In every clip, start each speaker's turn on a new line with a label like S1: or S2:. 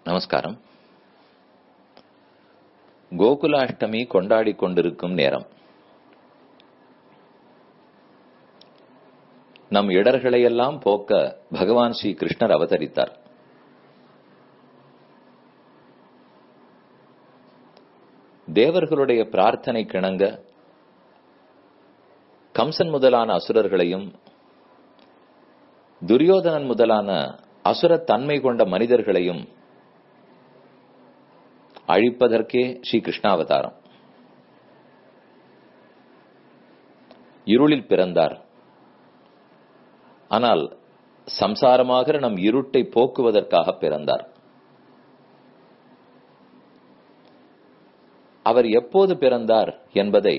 S1: நமஸ்காரம் கோகுலாஷ்டமி கொண்டாடிக் கொண்டிருக்கும் நேரம் நம் இடர்களையெல்லாம் போக்க பகவான் ஸ்ரீ கிருஷ்ணர் அவதரித்தார் தேவர்களுடைய பிரார்த்தனை கிணங்க கம்சன் முதலான அசுரர்களையும் துரியோதனன் முதலான அசுர தன்மை கொண்ட மனிதர்களையும் அழிப்பதற்கே ஸ்ரீ கிருஷ்ணாவதாரம் இருளில் பிறந்தார் ஆனால் சம்சாரமாகிற நம் இருட்டை போக்குவதற்காக பிறந்தார் அவர் எப்போது பிறந்தார் என்பதை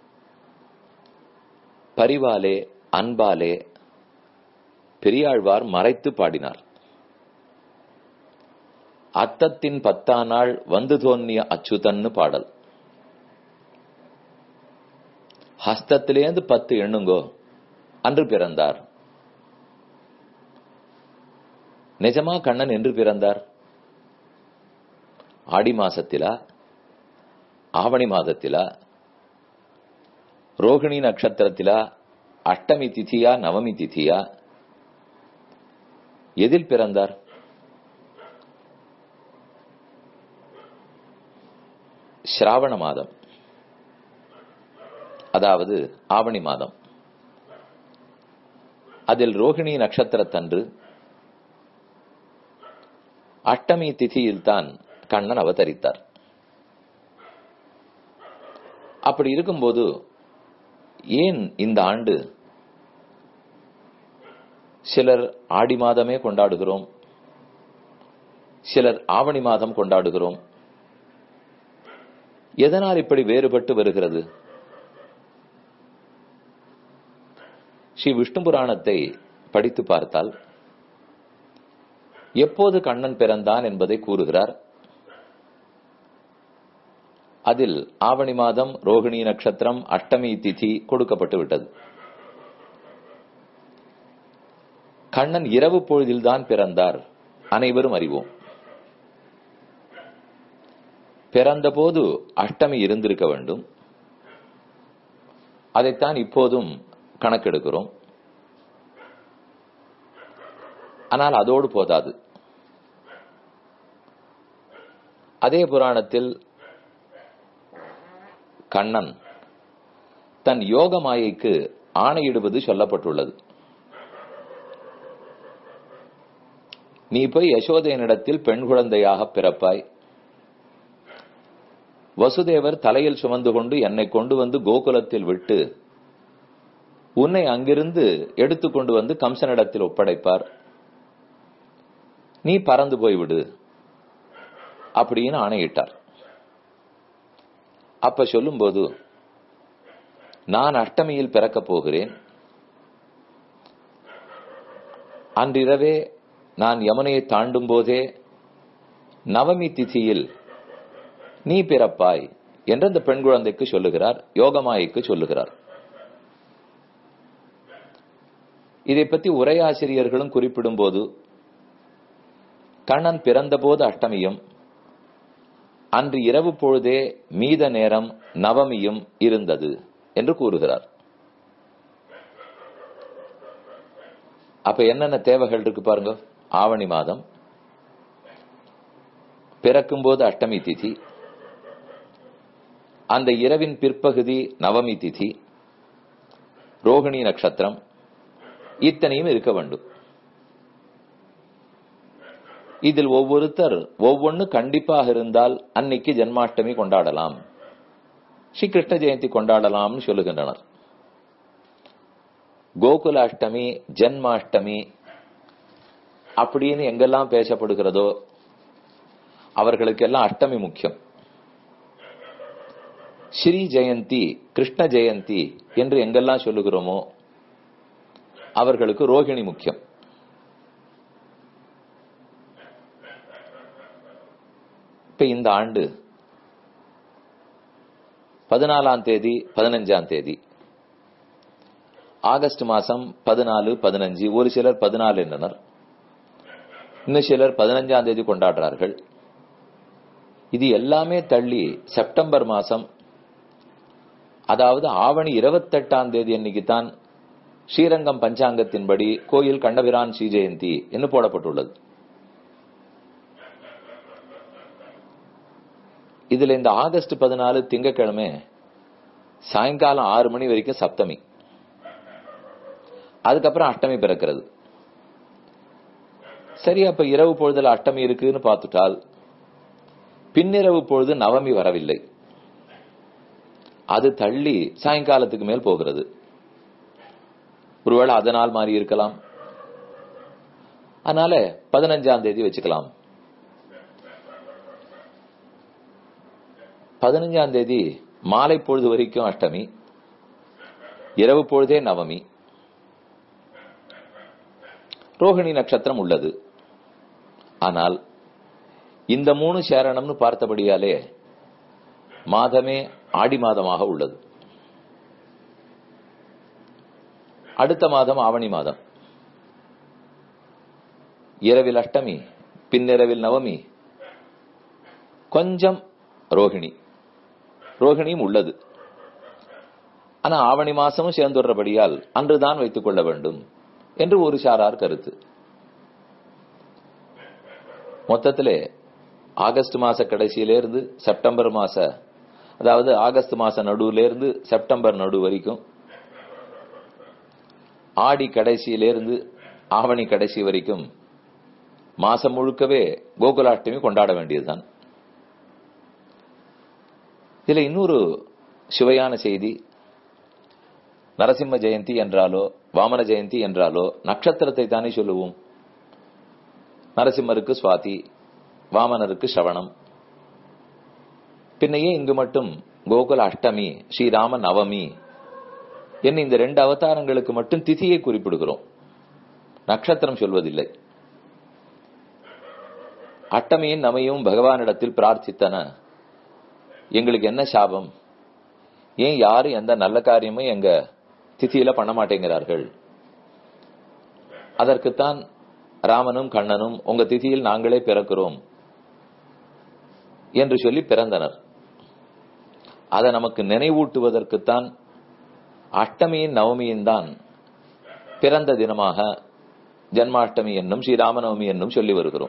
S1: பரிவாலே அன்பாலே பெரியாழ்வார் மறைத்து பாடினார் அத்தத்தின் பத்தா நாள் வந்து தோன்னிய அச்சுதன்னு பாடல் ஹஸ்தத்திலேந்து பத்து எண்ணுங்கோ அன்று பிறந்தார் நிஜமா கண்ணன் என்று பிறந்தார் ஆடி மாசத்திலா ஆவணி மாதத்திலா ரோகிணி நட்சத்திரத்திலா அஷ்டமி திதியா நவமி திதியா எதில் பிறந்தார் ஸ்ராவண மாதம் அதாவது ஆவணி மாதம் அதில் ரோகிணி நட்சத்திரத்தன்று அஷ்டமி திதியில் தான் கண்ணன் அவதரித்தார் அப்படி இருக்கும்போது ஏன் இந்த ஆண்டு சிலர் ஆடி மாதமே கொண்டாடுகிறோம் சிலர் ஆவணி மாதம் கொண்டாடுகிறோம் எதனால் இப்படி வேறுபட்டு வருகிறது ஸ்ரீ விஷ்ணு புராணத்தை படித்து பார்த்தால் எப்போது கண்ணன் பிறந்தான் என்பதை கூறுகிறார் அதில் ஆவணி மாதம் ரோகிணி நட்சத்திரம் அஷ்டமி திதி கொடுக்கப்பட்டு விட்டது கண்ணன் இரவு பொழுதில்தான் பிறந்தார் அனைவரும் அறிவோம் பிறந்தபோது அஷ்டமி இருந்திருக்க வேண்டும் அதைத்தான் இப்போதும் கணக்கெடுக்கிறோம் ஆனால் அதோடு போதாது அதே புராணத்தில் கண்ணன் தன் யோக மாயைக்கு ஆணையிடுவது சொல்லப்பட்டுள்ளது நீ போய் யசோதையனிடத்தில் பெண் குழந்தையாக பிறப்பாய் வசுதேவர் தலையில் சுமந்து கொண்டு என்னை கொண்டு வந்து கோகுலத்தில் விட்டு உன்னை அங்கிருந்து எடுத்துக்கொண்டு வந்து கம்சனிடத்தில் ஒப்படைப்பார் நீ பறந்து போய்விடு அப்படின்னு ஆணையிட்டார் அப்ப சொல்லும்போது நான் அஷ்டமியில் பிறக்கப் போகிறேன் அன்றிரவே நான் யமுனையை தாண்டும் போதே நவமி திதியில் நீ பிறப்பாய் என்று அந்த பெண் குழந்தைக்கு சொல்லுகிறார் யோகமாய்க்கு சொல்லுகிறார் இதை பற்றி உரையாசிரியர்களும் குறிப்பிடும் போது கண்ணன் பிறந்தபோது அஷ்டமியும் அன்று இரவு பொழுதே மீத நேரம் நவமியும் இருந்தது என்று கூறுகிறார் அப்ப என்னென்ன தேவைகள் இருக்கு பாருங்க ஆவணி மாதம் பிறக்கும்போது அஷ்டமி திதி அந்த இரவின் பிற்பகுதி நவமி திதி ரோகிணி நட்சத்திரம் இத்தனையும் இருக்க வேண்டும் இதில் ஒவ்வொருத்தர் ஒவ்வொன்னு கண்டிப்பாக இருந்தால் அன்னைக்கு ஜென்மாஷ்டமி கொண்டாடலாம் ஸ்ரீ கிருஷ்ண ஜெயந்தி கொண்டாடலாம்னு சொல்லுகின்றனர் கோகுலாஷ்டமி ஜென்மாஷ்டமி அப்படின்னு எங்கெல்லாம் பேசப்படுகிறதோ அவர்களுக்கெல்லாம் அஷ்டமி முக்கியம் ஸ்ரீ ஜெயந்தி கிருஷ்ண ஜெயந்தி என்று எங்கெல்லாம் சொல்லுகிறோமோ அவர்களுக்கு ரோகிணி முக்கியம் இப்ப இந்த ஆண்டு பதினாலாம் தேதி பதினஞ்சாம் தேதி ஆகஸ்ட் மாசம் பதினாலு பதினஞ்சு ஒரு சிலர் பதினாலு என்றனர் இன்னும் சிலர் பதினஞ்சாம் தேதி கொண்டாடுறார்கள் இது எல்லாமே தள்ளி செப்டம்பர் மாசம் அதாவது ஆவணி இருபத்தெட்டாம் தேதி அன்னைக்கு தான் ஸ்ரீரங்கம் பஞ்சாங்கத்தின்படி கோயில் கண்ணபிரான் ஸ்ரீ ஜெயந்தி என்று போடப்பட்டுள்ளது இதுல இந்த ஆகஸ்ட் பதினாலு திங்கக்கிழமை சாயங்காலம் ஆறு மணி வரைக்கும் சப்தமி அதுக்கப்புறம் அஷ்டமி பிறக்கிறது சரி அப்ப இரவு பொழுதுல அஷ்டமி இருக்குன்னு பார்த்துட்டால் பின்னிரவு பொழுது நவமி வரவில்லை அது தள்ளி சாயங்காலத்துக்கு மேல் போகிறது ஒருவேளை அதனால் மாறி இருக்கலாம் அதனால பதினஞ்சாம் தேதி வச்சுக்கலாம் பதினஞ்சாம் தேதி மாலை பொழுது வரைக்கும் அஷ்டமி இரவு பொழுதே நவமி ரோஹிணி நட்சத்திரம் உள்ளது ஆனால் இந்த மூணு சேரணம்னு பார்த்தபடியாலே மாதமே ஆடி மாதமாக உள்ளது அடுத்த மாதம் ஆவணி மாதம் இரவில் அஷ்டமி பின்னிரவில் நவமி கொஞ்சம் ரோகிணி ரோகிணியும் உள்ளது ஆனா ஆவணி மாசமும் சேர்ந்துடுறபடியால் அன்றுதான் வைத்துக் கொள்ள வேண்டும் என்று ஒரு சாரார் கருத்து மொத்தத்திலே ஆகஸ்ட் மாச கடைசியிலிருந்து செப்டம்பர் மாச அதாவது ஆகஸ்ட் மாச நடுவுல இருந்து செப்டம்பர் நடு வரைக்கும் ஆடி கடைசியிலிருந்து ஆவணி கடைசி வரைக்கும் மாசம் முழுக்கவே கோகுலாஷ்டமி கொண்டாட வேண்டியதுதான் இதுல இன்னொரு சுவையான செய்தி நரசிம்ம ஜெயந்தி என்றாலோ வாமன ஜெயந்தி என்றாலோ நட்சத்திரத்தை தானே சொல்லுவோம் நரசிம்மருக்கு சுவாதி வாமனருக்கு சவணம் பின்னையே இங்கு மட்டும் கோகுல அஷ்டமி ஸ்ரீராம நவமி என்ன இந்த ரெண்டு அவதாரங்களுக்கு மட்டும் திதியை குறிப்பிடுகிறோம் நட்சத்திரம் சொல்வதில்லை அட்டமியின் நமையும் பகவானிடத்தில் பிரார்த்தித்தன எங்களுக்கு என்ன சாபம் ஏன் யாரும் எந்த நல்ல காரியமும் எங்க திதியில பண்ண மாட்டேங்கிறார்கள் அதற்குத்தான் ராமனும் கண்ணனும் உங்க திதியில் நாங்களே பிறக்கிறோம் என்று சொல்லி பிறந்தனர் அதை நமக்கு நினைவூட்டுவதற்குத்தான் அஷ்டமியின் நவமியின் தான் பிறந்த தினமாக ஜன்மாஷ்டமி என்னும் ஸ்ரீராமநவமி என்னும் சொல்லி வருகிறோம்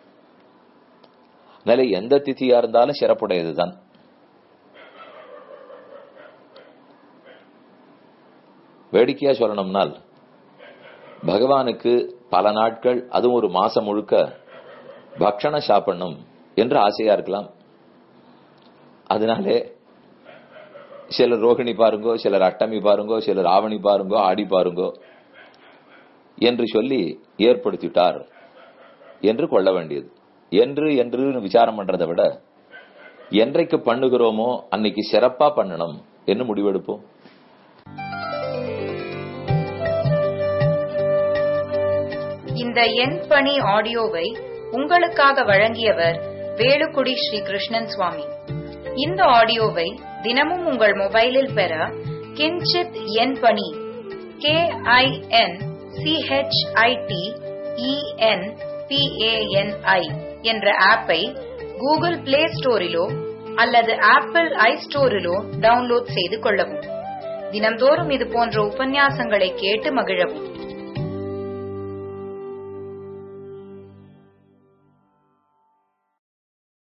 S1: நிலை எந்த திதியா இருந்தாலும் சிறப்புடையதுதான் வேடிக்கையா சொல்லணும்னால் பகவானுக்கு பல நாட்கள் அதுவும் ஒரு மாசம் முழுக்க பக்ஷண சாப்பிடணும் என்று ஆசையா இருக்கலாம் அதனாலே சிலர் ரோகிணி பாருங்கோ சிலர் அட்டமி பாருங்கோ சிலர் ஆவணி பாருங்கோ ஆடி பாருங்கோ என்று சொல்லி ஏற்படுத்திட்டார் என்று கொள்ள வேண்டியது என்று என்று விசாரம் பண்றதை விட என்றைக்கு பண்ணுகிறோமோ அன்னைக்கு சிறப்பா பண்ணணும் என்று முடிவெடுப்போம்
S2: இந்த எண் பணி ஆடியோவை உங்களுக்காக வழங்கியவர் வேலுக்குடி ஸ்ரீ கிருஷ்ணன் சுவாமி இந்த ஆடியோவை தினமும் உங்கள் மொபைலில் பெற கிஞ்சித் எண் பணி கே ஐ என் சிஹெச்ஐடி இஎன் பிஏஎன்ஐ என்ற ஆப்பை கூகுள் பிளே ஸ்டோரிலோ அல்லது ஆப்பிள் ஐ ஸ்டோரிலோ டவுன்லோட் செய்து கொள்ளவும் தினம்தோறும் இது போன்ற உபன்யாசங்களை கேட்டு மகிழவும்